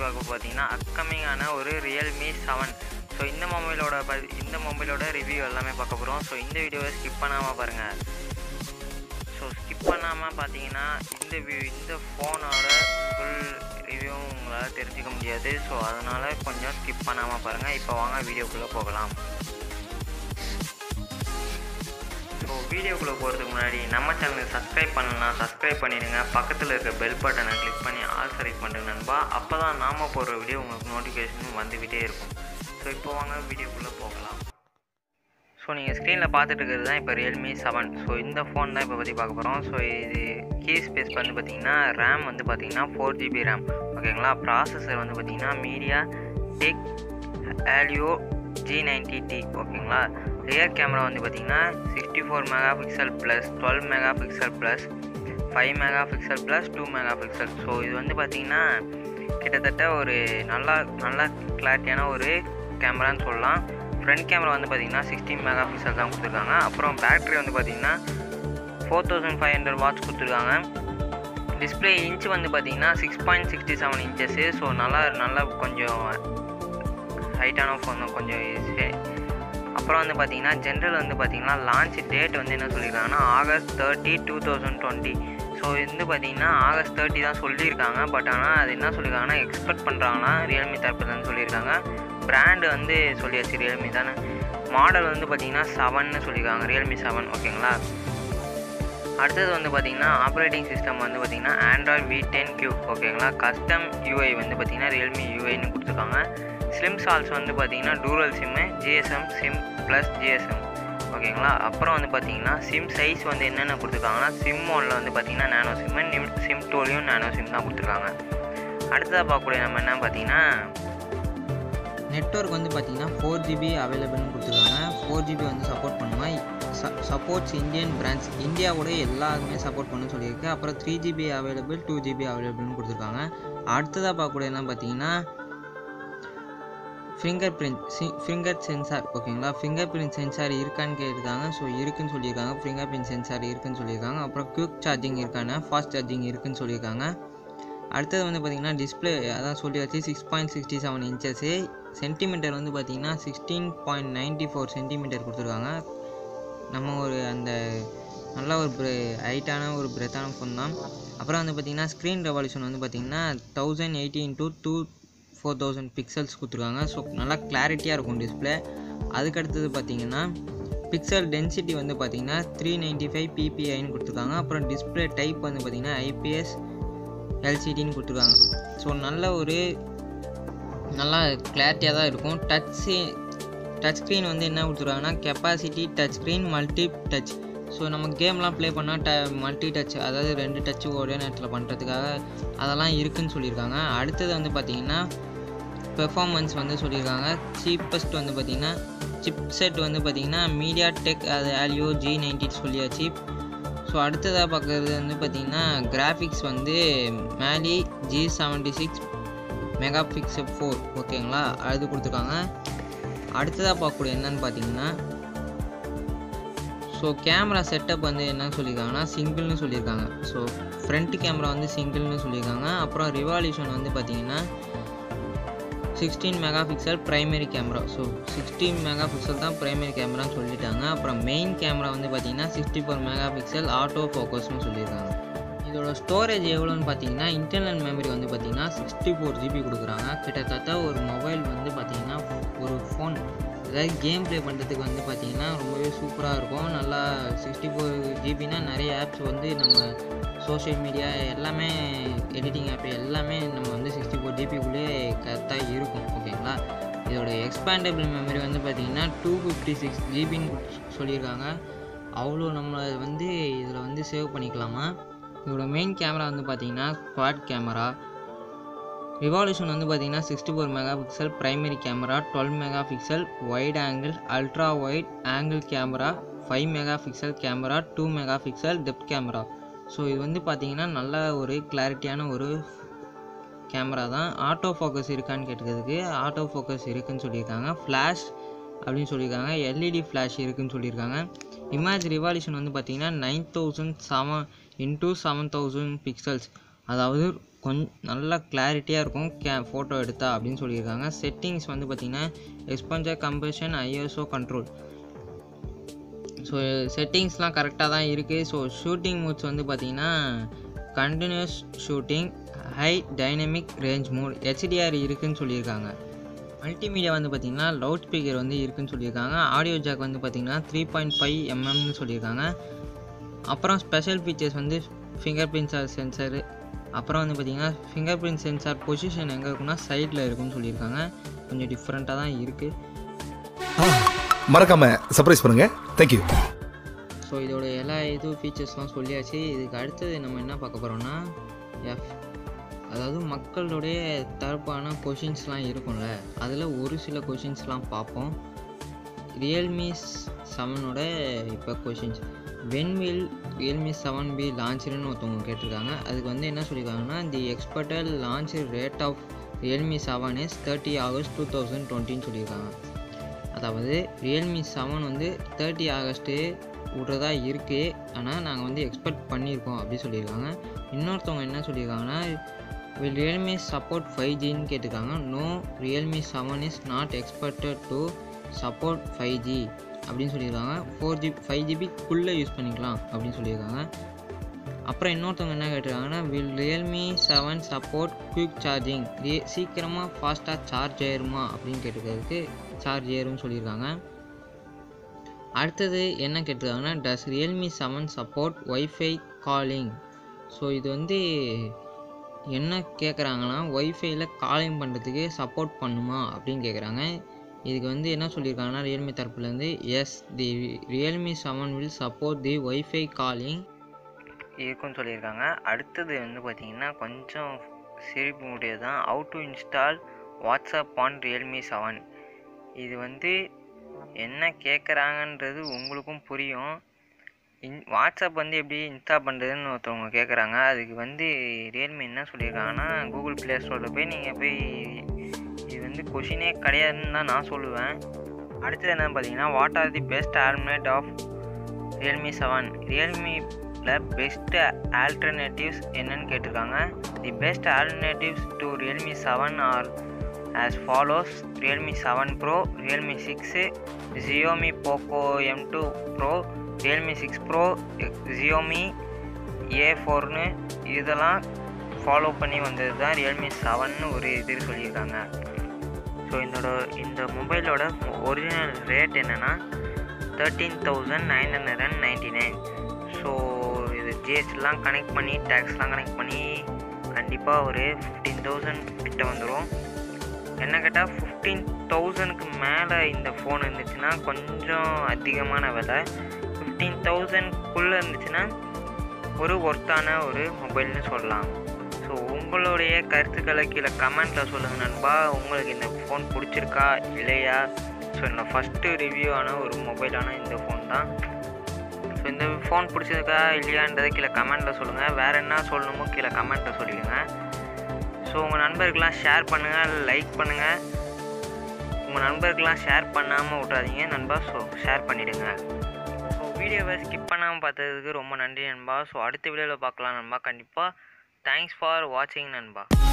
பார்க்க பார்த்தீங்கன்னா அப்கமிங்கான ஒரு ரியல்மி செவன் ஸோ இந்த மொபைலோட ப இந்த மொபைலோட ரிவ்யூ எல்லாமே பார்க்க போகிறோம் ஸோ இந்த வீடியோவை ஸ்கிப் பண்ணாமல் பாருங்கள் ஸோ ஸ்கிப் பண்ணாமல் பார்த்தீங்கன்னா இந்த வியூ இந்த ஃபோனோட ஃபுல் ரிவ்யூவும் உங்களால் தெரிஞ்சுக்க முடியாது ஸோ அதனால் கொஞ்சம் ஸ்கிப் பண்ணாமல் பாருங்கள் இப்போ வாங்க வீடியோக்குள்ளே போகலாம் ஸோ வீடியோக்குள்ளே போகிறதுக்கு முன்னாடி நம்ம சேனலுக்கு சப்ஸ்கிரைப் பண்ணலன்னா சப்ஸ்கிரைப் பண்ணிடுங்க பக்கத்தில் இருக்க பெல் பட்டனை கிளிக் பண்ணி ஆல் செலக்ட் பண்ணுங்க நண்பா அப்போ தான் நாம் போடுற வீடியோ உங்களுக்கு நோட்டிஃபிகேஷன் வந்துக்கிட்டே இருக்கும் ஸோ இப்போ வாங்க வீடியோக்குள்ளே போகலாம் ஸோ நீங்கள் ஸ்க்ரீனில் பார்த்துட்டு இருக்கிறது தான் இப்போ ரியல்மி செவன் ஸோ இந்த ஃபோன் தான் இப்போ பற்றி பார்க்க போகிறோம் ஸோ இது கீ ஸ்பேஸ் வந்து பார்த்தீங்கன்னா ரேம் வந்து பார்த்தீங்கன்னா ஃபோர் ஜிபி ரேம் ஓகேங்களா ப்ராசஸர் வந்து பார்த்தீங்கன்னா MediaTek Helio G ninety T ஓகேங்களா ரியர் கேமரா வந்து பார்த்தீங்கன்னா sixty four megapixel plus twelve megapixel plus five megapixel plus two megapixel so இது வந்து பார்த்தீங்கன்னா கிட்டத்தட்ட ஒரு நல்லா நல்லா கிளாரிட்டியான ஒரு கேமரான்னு சொல்லலாம் ஃப்ரண்ட் கேமரா வந்து பார்த்தீங்கன்னா சிக்ஸ்டீன் மெகா பிக்சல் தான் கொடுத்துருக்காங்க அப்புறம் பேட்டரி வந்து பார்த்தீங்கன்னா four thousand five hundred watch கொடுத்துருக்காங்க டிஸ்பிளே இன்ச் வந்து பார்த்தீங்கன்னா six point sixty seven inches so நல்லா நல்லா கொஞ்சம் ஹைட்டான ஃபோன் தான் கொஞ்சம் ஈஸி அப்புறம் வந்து பார்த்தீங்கன்னா ஜென்ரல் வந்து பார்த்தீங்கன்னா லான்ச் டேட் வந்து என்ன சொல்லியிருக்காங்கன்னா August thirty two thousand twenty so இது வந்து பார்த்தீங்கன்னா ஆகஸ்ட் தேர்ட்டி தான் சொல்லியிருக்காங்க பட் ஆனால் அது என்ன சொல்லியிருக்காங்கன்னா எக்ஸ்பெக்ட் பண்ணுறாங்கன்னா ரியல்மி தரப்புலன்னு சொல்லியிருக்காங்க பிராண்டு வந்து சொல்லியாச்சு ரியல்மி தானே மாடல் வந்து பார்த்தீங்கன்னா செவன்னு சொல்லியிருக்காங்க ரியல்மி செவன் ஓகேங்களா அடுத்தது வந்து பார்த்தீங்கன்னா ஆப்ரேட்டிங் சிஸ்டம் வந்து பார்த்தீங்கன்னா ஆண்ட்ராய்ட் வி டென் கியூ ஓகேங்களா கஸ்டம் யூஐ வந்து பார்த்தீங்கன்னா ரியல்மி யூஐன்னு கொடுத்துருக்காங்க ஸ்லிம் சால்ஸ் வந்து பார்த்தீங்கன்னா dual SIM GSM SIM plus GSM ஓகேங்களா அப்புறம் வந்து பார்த்தீங்கன்னா சிம் சைஸ் வந்து என்னென்ன கொடுத்துருக்காங்கன்னா சிம் ஒனில் வந்து பார்த்தீங்கன்னா நேனோ சிம்மு நிம் சிம் டூலையும் நேனோ சிம் தான் கொடுத்துருக்காங்க அடுத்ததாக பார்க்கக்கூடிய நம்ம என்ன பார்த்தீங்கன்னா நெட்ஒர்க் வந்து பார்த்தீங்கன்னா ஃபோர் ஜிபி அவைலபிள்னு கொடுத்துருக்காங்க ஃபோர் ஜிபி வந்து சப்போர்ட் பண்ணுமா சப்போர்ட்ஸ் இந்தியன் பிரான்ச் இந்தியாவோட எல்லாருமே சப்போர்ட் பண்ண சொல்லியிருக்கு அப்புறம் three GB available two GB அவைலபிள்னு கொடுத்துருக்காங்க அடுத்ததாக பார்க்கக்கூடிய என்ன பார்த்தீங்கன்னா fingerprint C finger sensor ஓகேங்களா ஃபிங்கர் பிரிண்ட் சென்சார் இருக்கான்னு கேட்டிருக்காங்க ஸோ இருக்குன்னு சொல்லியிருக்காங்க ஃபிங்கர் பிரிண்ட் சென்சார் இருக்குன்னு சொல்லியிருக்காங்க அப்புறம் குயிக் சார்ஜிங் இருக்கான ஃபாஸ்ட் சார்ஜிங் இருக்குன்னு சொல்லியிருக்காங்க அடுத்தது வந்து பார்த்திங்கன்னா டிஸ்பிளே அதான் சொல்லியாச்சு six point sixty seven inches centimetre வந்து பார்த்திங்கன்னா sixteen point ninety four centimetre கொடுத்துருக்காங்க நம்ம ஒரு அந்த நல்ல ஒரு ப்ரெ ஹைட்டான ஒரு பிரெத்தான ஃபோன் தான் அப்புறம் வந்து பார்த்திங்கன்னா ஸ்க்ரீன் ரெவல்யூஷன் வந்து பார்த்திங்கன்னா thousand eighty into two four thousand pixels கொடுத்துருக்காங்க ஸோ நல்லா கிளாரிட்டியாக இருக்கும் டிஸ்பிளே அதுக்கடுத்தது பார்த்திங்கன்னா பிக்சல் டென்சிட்டி வந்து பார்த்திங்கன்னா த்ரீ நைன்ட்டி ஃபைவ் பிபிஐன்னு கொடுத்துருக்காங்க அப்புறம் டிஸ்பிளே டைப் வந்து பார்த்திங்கன்னா ஐபிஎஸ் எல்சிடின்னு கொடுத்துருக்காங்க ஸோ நல்ல ஒரு நல்லா கிளாரிட்டியாக தான் இருக்கும் டச்சு டச் ஸ்க்ரீன் வந்து என்ன கொடுத்துருக்காங்கன்னா capacity touch screen multi touch so நம்ம கேம்லாம் ப்ளே பண்ணால் ட மல்டி டச் அதாவது ரெண்டு டச்சு ஒரே நேரத்தில் பண்ணுறதுக்காக அதெல்லாம் இருக்குதுன்னு சொல்லியிருக்காங்க அடுத்தது வந்து பார்த்திங்கன்னா பெர்ஃபார்மன்ஸ் வந்து சொல்லியிருக்காங்க சீப்பஸ்ட் வந்து பார்த்திங்கன்னா சிப் செட் வந்து பார்த்திங்கன்னா மீடியா டெக் அது ஆலியோ ஜி நைன்டி சொல்லியாச்சு ஸோ அடுத்ததாக பார்க்குறது வந்து பார்த்திங்கன்னா கிராஃபிக்ஸ் வந்து Mali G seventy six megapixel four ஓகேங்களா அது கொடுத்துருக்காங்க அடுத்ததாக பார்க்கக்கூடிய என்னன்னு பார்த்தீங்கன்னா ஸோ கேமரா செட்டப் வந்து என்ன சொல்லியிருக்காங்கன்னா சிங்கிள்னு சொல்லியிருக்காங்க ஸோ ஃப்ரண்ட் கேமரா வந்து சிங்கிள்னு சொல்லியிருக்காங்க அப்புறம் ரிவால்யூஷன் வந்து பார்த்தீங்கன்னா sixteen megapixel primary camera so sixteen megapixel தான் ப்ரைமரி கேமரான்னு சொல்லிட்டாங்க அப்புறம் மெயின் கேமரா வந்து பார்த்தீங்கன்னா sixty four megapixel auto ஃபோக்கஸ்னு சொல்லியிருக்காங்க இதோட ஸ்டோரேஜ் எவ்வளோன்னு பார்த்தீங்கன்னா இன்டர்னல் மெமரி வந்து பார்த்தீங்கன்னா சிக்ஸ்டி ஃபோர் ஜிபி கொடுக்குறாங்க கிட்டத்தட்ட ஒரு மொபைல் வந்து பார்த்தீங்கன்னா ஒரு ஃபோன் அதாவது கேம் ப்ளே பண்ணுறதுக்கு வந்து பார்த்தீங்கன்னா ரொம்பவே சூப்பராக இருக்கும் நல்லா சிக்ஸ்டி ஃபோர் ஜிபினா நிறைய ஆப்ஸ் வந்து நம்ம சோஷியல் மீடியா எல்லாமே எடிட்டிங் ஆப் எல்லாமே நம்ம வந்து சிக்ஸ்டி ஃபோர் ஜிபிக்குள்ளே கரெக்டாக இருக்கும் ஓகேங்களா இதோட எக்ஸ்பேண்டபிள் மெமரி வந்து பார்த்திங்கன்னா டூ ஃபிஃப்டி சிக்ஸ் ஜிபின்னு சொல்லியிருக்காங்க அவ்வளோ நம்ம வந்து இதில் வந்து சேவ் பண்ணிக்கலாமா இதோட மெயின் கேமரா வந்து பார்த்திங்கன்னா குவாட் கேமரா ரிவால்யூஷன் வந்து பார்த்திங்கன்னா sixty four megapixel primary camera twelve megapixel wide angle ultra wide angle camera five megapixel camera two megapixel depth camera so இது வந்து பார்த்திங்கன்னா நல்ல ஒரு கிளாரிட்டியான ஒரு கேமரா தான் ஆட்டோ ஃபோக்கஸ் இருக்கான்னு கேட்டுக்கிறதுக்கு ஆட்டோ ஃபோக்கஸ் இருக்குன்னு சொல்லியிருக்காங்க ஃப்ளாஷ் அப்படின்னு சொல்லியிருக்காங்க எல்இடி ஃப்ளாஷ் இருக்குன்னு சொல்லியிருக்காங்க இமேஜ் ரிவால்யூஷன் வந்து பார்த்திங்கன்னா nine thousand seven into seven thousand pixels அதாவது கொஞ்ச நல்லா கிளாரிட்டியாக இருக்கும் கே ஃபோட்டோ எடுத்தா அப்படின்னு சொல்லியிருக்காங்க செட்டிங்ஸ் வந்து பார்த்திங்கன்னா exposure compensation ISO control so செட்டிங்ஸ்லாம் கரெக்டாக தான் இருக்குது ஸோ ஷூட்டிங் மூட்ஸ் வந்து பார்த்திங்கன்னா continuous shooting high dynamic range mode HDR இருக்குன்னு சொல்லியிருக்காங்க மல்டிமீடியா வந்து பார்த்திங்கன்னா லவுட் ஸ்பீக்கர் வந்து இருக்குன்னு சொல்லியிருக்காங்க ஆடியோ ஜாக் வந்து பார்த்திங்கன்னா த்ரீ பாயிண்ட் ஃபைவ் எம்எம்னு சொல்லியிருக்காங்க அப்புறம் ஸ்பெஷல் ஃபீச்சர்ஸ் வந்து ஃபிங்கர் பிரிண்ட் சென்சரு அப்புறம் வந்து பார்த்திங்கன்னா ஃபிங்கர் பிரிண்ட் சென்சார் பொசிஷன் எங்கே இருக்குன்னா சைடில் இருக்குன்னு சொல்லியிருக்காங்க கொஞ்சம் டிஃப்ரெண்ட்டாக தான் இருக்குது மறக்காம சர்ப்ரைஸ் பண்ணுங்க தேங்க்யூ ஸோ இதோட எல்லா இது ஃபீச்சர்ஸ்லாம் சொல்லியாச்சு இதுக்கு அடுத்தது நம்ம என்ன பார்க்க போகிறோம்னா எஃப் அதாவது மக்களுடைய தரப்பான கொஷின்ஸ்லாம் இருக்கும்ல அதில் ஒரு சில கொஷின்ஸ்லாம் பார்ப்போம் ரியல்மி செவனோட இப்போ questions when will Realme seven P லான்ச்சுன்னு ஒருத்தவங்க கேட்டிருக்காங்க அதுக்கு வந்து என்ன சொல்லியிருக்காங்கன்னா the expected launch date of Realme seven is thirty August two thousand டுவெண்ட்டின்னு சொல்லியிருக்காங்க அதாவது ரியல்மி செவன் வந்து தேர்ட்டி ஆகஸ்ட்டு விட்றதா இருக்குது ஆனால் நாங்கள் வந்து எக்ஸ்பெக்ட் பண்ணியிருக்கோம் அப்படி சொல்லியிருக்காங்க இன்னொருத்தவங்க என்ன சொல்லியிருக்காங்கன்னா வில் ரியல்மி சப்போர்ட் ஃபைவ் ஜின்னு கேட்டிருக்காங்க no Realme seven is not expected to support five G அப்படின்னு சொல்லியிருக்காங்க ஃபோர் ஜி ஃபைவ் ஜிபிக்குள்ளே யூஸ் பண்ணிக்கலாம் அப்படின்னு சொல்லியிருக்காங்க அப்புறம் இன்னொருத்தவங்க என்ன கேட்டிருக்காங்கன்னா will Realme seven support quick charging சீக்கிரமாக ஃபாஸ்ட்டாக சார்ஜ் ஆயிருமா அப்படின்னு கேட்டிருக்கிறதுக்கு சார்ஜ் ஏறும்னு சொல்லியிருக்காங்க அடுத்தது என்ன கேட்டிருக்காங்கன்னா does Realme seven support wifi calling so இது வந்து என்ன கேட்குறாங்கன்னா ஒய்ஃபைல காலிங் பண்ணுறதுக்கு சப்போர்ட் பண்ணுமா அப்படின்னு கேட்குறாங்க இதுக்கு வந்து என்ன சொல்லியிருக்காங்கன்னா ரியல்மி தரப்புலேருந்து yes the Realme seven will support the wifi calling இருக்குன்னு சொல்லியிருக்காங்க அடுத்தது வந்து பார்த்திங்கன்னா கொஞ்சம் சிரிப்பு முடியாது தான் how to install WhatsApp on Realme seven இது வந்து என்ன கேட்குறாங்கன்றது உங்களுக்கும் புரியும் இன் வாட்ஸ்அப் வந்து எப்படி இன்ஸ்டால் பண்ணுறதுன்னு ஒருத்தவங்க கேட்குறாங்க அதுக்கு வந்து ரியல்மி என்ன சொல்லியிருக்காங்கன்னா கூகுள் ப்ளே ஸ்டோரில் போய் நீங்கள் போய் இது வந்து கொஷினே கிடையாதுன்னு தான் நான் சொல்லுவேன் அடுத்தது என்னன்னு பார்த்தீங்கன்னா what are the best alternatives of Realme seven ரியல்மியில் பெஸ்ட்டு ஆல்டர்னேட்டிவ்ஸ் என்னன்னு கேட்டிருக்காங்க the best alternatives to Realme seven are as follows Realme seven pro Realme six Xiaomi Poco M two pro Realme six pro Xiaomi A ஃபோர்னு இதெல்லாம் follow பண்ணி வந்தது தான் Realme செவன்னு ஒரு இது சொல்லியிருக்காங்க ஸோ இதோட இந்த மொபைலோட ஒரிஜினல் ரேட் என்னென்னா thirteen thousand nine hundred and ninety nine so இது ஜிஎஸ்டிலாம் கனெக்ட் பண்ணி டேக்ஸ்லாம் கனெக்ட் பண்ணி கண்டிப்பாக ஒரு ஃபிஃப்டீன் தௌசண்ட் கிட்ட வந்துடும் என்ன கேட்டால் ஃபிஃப்டீன் தௌசண்ட்க்கு மேலே இந்த ஃபோன் இருந்துச்சுன்னா கொஞ்சம் அதிகமான விலை ஃபிஃப்டீன் தௌசண்ட்குள்ளே இருந்துச்சுன்னா ஒரு ஒர்த்தான ஒரு மொபைல்னு சொல்லலாம் ஸோ உங்களுடைய கருத்துக்களை கீழே கமெண்ட்டில் சொல்லுங்கள் நண்பா உங்களுக்கு இந்த ஃபோன் பிடிச்சிருக்கா இல்லையா ஸோ என்னோடய ஃபஸ்ட்டு ரிவ்யூ ஆன ஒரு மொபைலான இந்த ஃபோன் தான் ஸோ இந்த ஃபோன் பிடிச்சிருக்கா இல்லையான்றதை கீழே கமெண்ட்டில் சொல்லுங்கள் வேறு என்ன சொல்லணுமோ கீழே கமெண்ட்டில் சொல்லிடுங்க ஸோ உங்கள் நண்பருக்கெலாம் ஷேர் பண்ணுங்கள் லைக் பண்ணுங்கள் உங்கள் நண்பருக்கெலாம் ஷேர் பண்ணாமல் விட்றாதீங்க நண்பா ஸோ ஷேர் பண்ணிவிடுங்க ஸோ வீடியோவை ஸ்கிப் பண்ணாமல் பார்த்ததுக்கு ரொம்ப நன்றி நண்பா ஸோ அடுத்த வீடியோவில் பார்க்கலாம் நண்பா கண்டிப்பாக தேங்க்ஸ் ஃபார் வாட்சிங் நண்பா